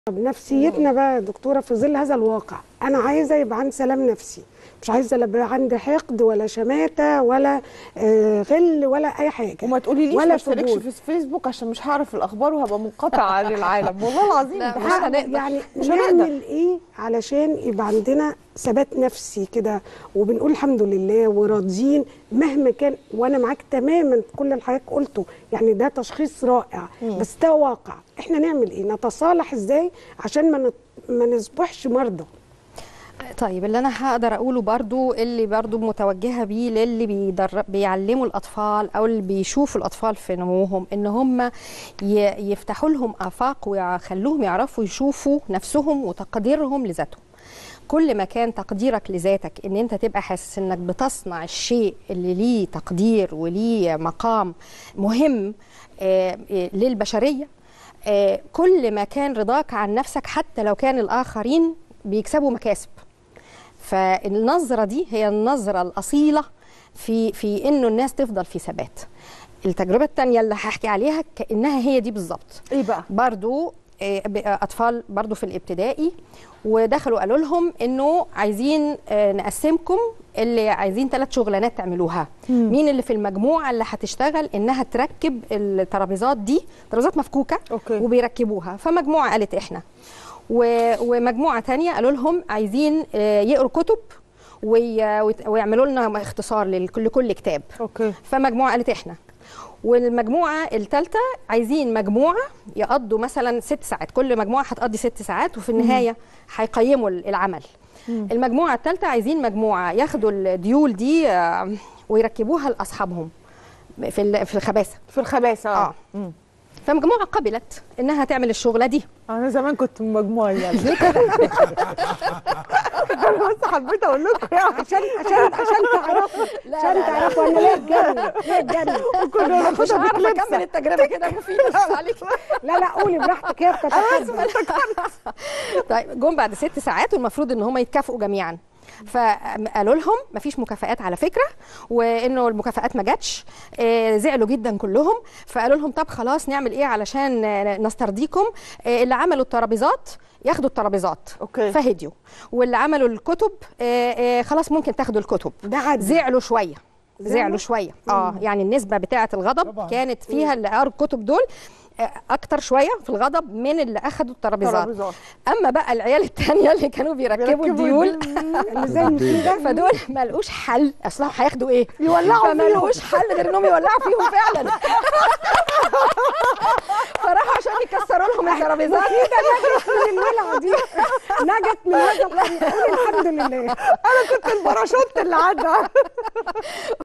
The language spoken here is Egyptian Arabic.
طب نفسيتنا بقى يا دكتوره في ظل هذا الواقع انا عايزه يبقى عندي سلام نفسي مش عايزه لا يبقى عندي حقد ولا شماته ولا آه، غل ولا اي حاجه وما تقوليليش ولا ما اشتركش فضول. في فيسبوك عشان مش هعرف الاخبار وهبقى منقطع عن العالم والله العظيم لا، ده مش حاجة- هنقدر. يعني مش نعمل هنقدر. ايه علشان يبقى عندنا ثبات نفسي كده وبنقول الحمد لله وراضيين مهما كان وانا معاك تماما في كل اللي حضرتك قلته يعني ده تشخيص رائع بس ده واقع احنا نعمل ايه نتصالح ازاي عشان ما نت- ما نصبحش مرضى طيب اللي انا هقدر اقوله برضو اللي برضو متوجهه بيه للي بيدرب بيعلموا الاطفال او اللي بيشوفوا الاطفال في نموهم ان هم ي- يفتحوا لهم افاق ويخلوهم يعرفوا يشوفوا نفسهم وتقديرهم لذاتهم كل ما كان تقديرك لذاتك ان انت تبقى حاسس انك بتصنع الشيء اللي ليه تقدير وليه مقام مهم آه، آه، للبشريه آه، كل ما كان رضاك عن نفسك حتى لو كان الاخرين بيكسبوا مكاسب فالنظره دي هي النظره الاصيله في في انه الناس تفضل في ثبات التجربه الثانيه اللي هحكي عليها كانها هي دي بالظبط ايه بقى برضو آه، ب- آه، اطفال برضو في الابتدائي ودخلوا قالوا لهم انه عايزين آه، نقسمكم اللي عايزين ثلاث شغلانات تعملوها مين اللي في المجموعه اللي هتشتغل انها تركب الترابيزات دي ترابيزات مفكوكه أوكي. وبيركبوها فمجموعه قالت احنا و- ومجموعه تانية قالوا لهم عايزين آه، يقروا كتب وي- ويت- ويعملوا لنا اختصار لكل كل كتاب اوكي فمجموعه قالت احنا والمجموعه الثالثه عايزين مجموعه يقضوا مثلا ست ساعات كل مجموعه هتقضي ست ساعات وفي النهايه هيقيموا العمل المجموعه الثالثه عايزين مجموعه ياخدوا الديول دي آه، ويركبوها لاصحابهم في ال- في الخباثه في الخباثه اه مم. فمجموعه قبلت انها تعمل الشغله دي انا زمان كنت من مجموعه يعني انا بس حبيت اقول لكم يعني عشان عشان عشان تعرفوا عشان تعرفوا انا ليه اتجنن ليه اتجنن كنا مش ناخدها هعرف اكمل بكلبسه التجربه كده مفيده بس عليكي لا لا قولي براحتك هي بتتحدث طيب جم بعد ست ساعات والمفروض ان هم يتكافئوا جميعا فقالوا لهم مفيش مكافآت على فكره وانه المكافآت ما جاتش آه، زعلوا جدا كلهم فقالوا لهم طب خلاص نعمل ايه علشان آه، نسترضيكم آه، اللي عملوا الترابيزات ياخدوا الترابيزات أوكي. فهديوا واللي عملوا الكتب آه، آه، خلاص ممكن تاخدوا الكتب ده عدل. زعلوا شويه زعلوا؟ زعلوا شويه اه يعني النسبه بتاعه الغضب طبعاً. كانت فيها اللي قروا الكتب دول آه، اكتر شويه في الغضب من اللي اخدوا الترابيزات ترابيزات. اما بقى العيال التانية اللي كانوا بيركبوا بيركبوا الديول اللي زي المسيده فدول ما لقوش حل اصلا هياخدوا ايه يولعوا فما فيهم. لقوش حل غير انهم يولعوا فيهم فعلا فراحوا عشان يكسروا لهم الترابيزات من الولعه دي نجت من هذا الحمد الحمد لله انا كنت الباراشوت اللي عدى